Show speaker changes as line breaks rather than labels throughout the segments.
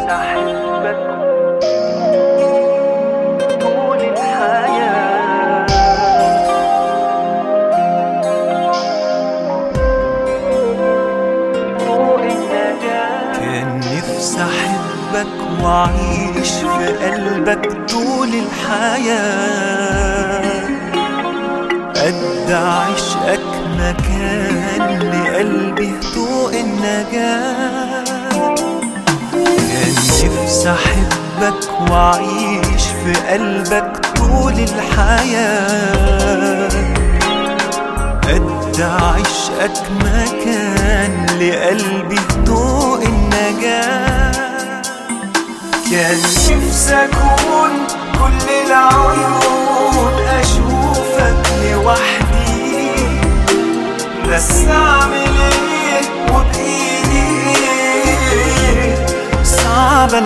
نفسي أحبك طول الحياة فوق النجاة
كان نفسي احبك واعيش في قلبك طول الحياة قد عشقك مكان لقلبي طوق النجاة كان نفسي احبك واعيش في قلبك طول الحياة قد عشقك مكان لقلبي طوق النجاة كان نفسي اكون كل العيون اشوفك لوحدي بس اعمل ايه وبايدي ايه صعبة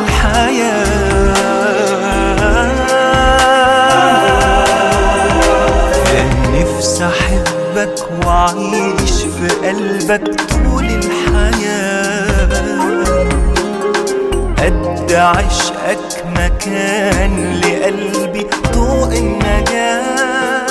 الحياة كان نفسي احبك واعيش في قلبك طول الحياة قد عشقك مكان لقلبي طوق النجاة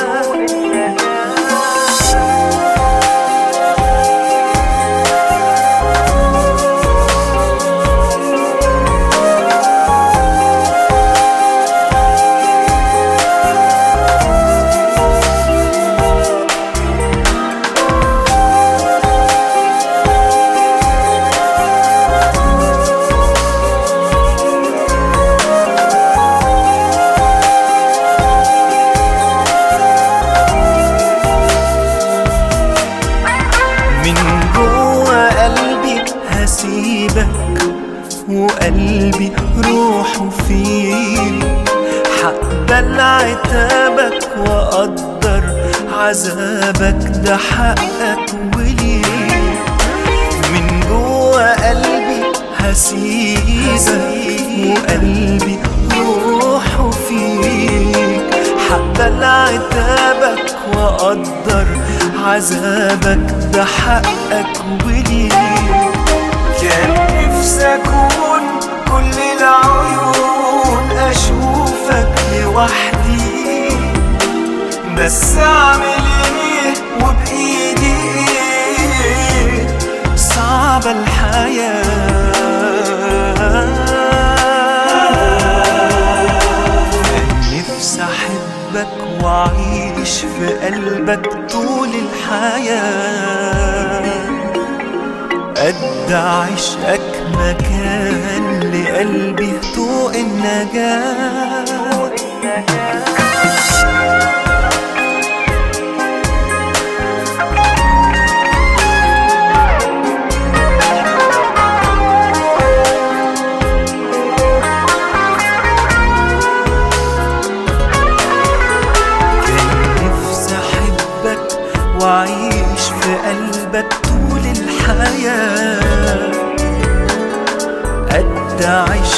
من جوا قلبي هسيبك وقلبي روحه فيك هقبل عتابك واقدر عذابك ده حقك وليك من جوا قلبي هسيبك وقلبي روحه فيك هقبل عتابك واقدر عذابك ده حقك وليك كان نفسي اكون كل العيون اشوفك لوحدي بس اعمل ايه وبايدي ايه صعبة الحياة كان نفسي احبك واعيش في قلبك طول الحياة قد عشقك مكان لقلبي طوق النجاة كان نفسي احبك واعيش في قلبك طول الحياة قد عشقك